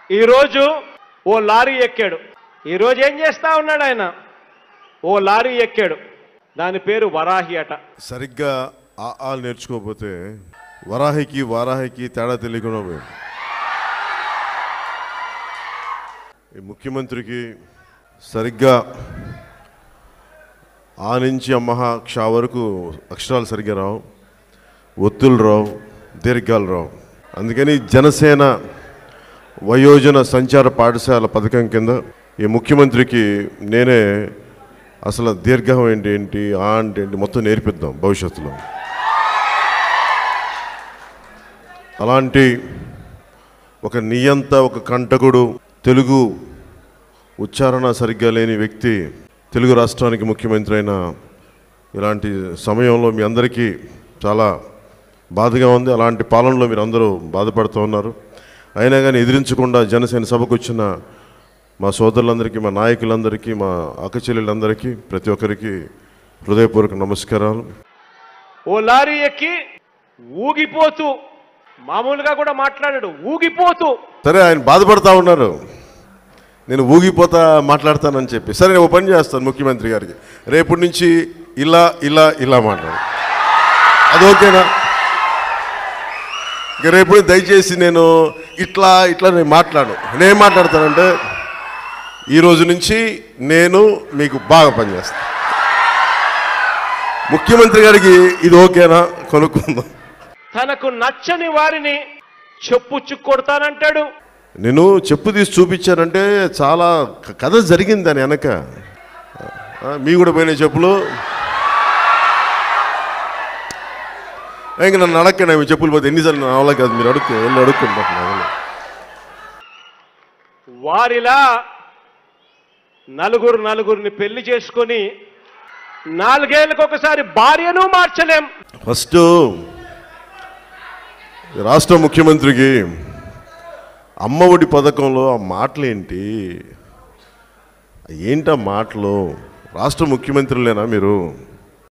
ఈరోజు ఓ లారీ ఎక్కాడు ఈరోజు ఏం చేస్తా ఉన్నాడు ఆయన ఓ లారీ ఎక్కాడు దాని పేరు వరాహి అట సరిగ్గా ఆ ఆ నేర్చుకోకపోతే వరాహికి వారాహికి తేడా తెలియకుండా పోయింది ఈ ముఖ్యమంత్రికి సరిగ్గా ఆ నుంచి అమ్మహ క్ష వరకు అక్షరాలు సరిగ్గా రావు ఒత్తులు రావు దీర్ఘాలు రావు అందుకని జనసేన వయోజన సంచార పాఠశాల పథకం కింద ఈ ముఖ్యమంత్రికి నేనే అసలు దీర్ఘం ఏంటి ఏంటి ఆ అంటే ఏంటి మొత్తం నేర్పిద్దాం భవిష్యత్తులో అలాంటి ఒక నియంత ఒక కంటకుడు తెలుగు ఉచ్చారణ సరిగ్గా లేని వ్యక్తి తెలుగు రాష్ట్రానికి ముఖ్యమంత్రి అయిన ఇలాంటి సమయంలో మీ అందరికీ చాలా బాధగా ఉంది అలాంటి పాలనలో మీరు అందరూ బాధపడుతూ ఉన్నారు అయినా కానీ ఎదిరించకుండా జనసేన సభకు వచ్చిన మా సోదరులందరికీ మా నాయకులందరికీ మా అక్కచెల్లెలందరికీ ప్రతి ఒక్కరికి హృదయపూర్వక నమస్కారాలు ఓ లారీ ఎక్కి ఊగిపోతూ మామూలుగా కూడా మాట్లాడాడు ఊగిపోతూ సరే ఆయన బాధపడతా ఉన్నారు నేను ఊగిపోతా మాట్లాడతానని చెప్పి సరే నేను ఓ పని చేస్తాను ముఖ్యమంత్రి గారికి రేపటి నుంచి ఇలా ఇలా ఇలా మాట్లాడు అది ఓకేనా ఇక రేపు నుంచి దయచేసి నేను ఇట్లా ఇట్లా నేను మాట్లాడు నేనేం మాట్లాడతానంటే ఈ రోజు నుంచి నేను మీకు బాగా పనిచేస్తాను ముఖ్యమంత్రి గారికి ఇది ఓకేనా కొనుక్కుందాం తనకు నచ్చని వారిని చెప్పుచ్చు కొడతానంటాడు నేను చెప్పు తీసి చూపించానంటే చాలా క- కథ జరిగింది దాని వెనక ఆ, మీ కూడా పోయినాయి చెప్పులు ఇంకా నన్ను అడగండి మీ చెప్పులు పోతే ఎన్నిసార్లు నా వల్ల కాదు మీరు అడుక్కు వెళ్ళి అడుక్కుంటారు వారిలా నలుగురు నలుగురిని పెళ్లి చేసుకొని నాలుగేళ్లకు ఒకసారి భార్యను మార్చలేం ఫస్ట్ రాష్ట్ర ముఖ్యమంత్రికి అమ్మఒడి పథకంలో ఆ మాటలేంటి ఏంటి ఆ మాటలు రాష్ట్ర ముఖ్యమంత్రులేనా మీరు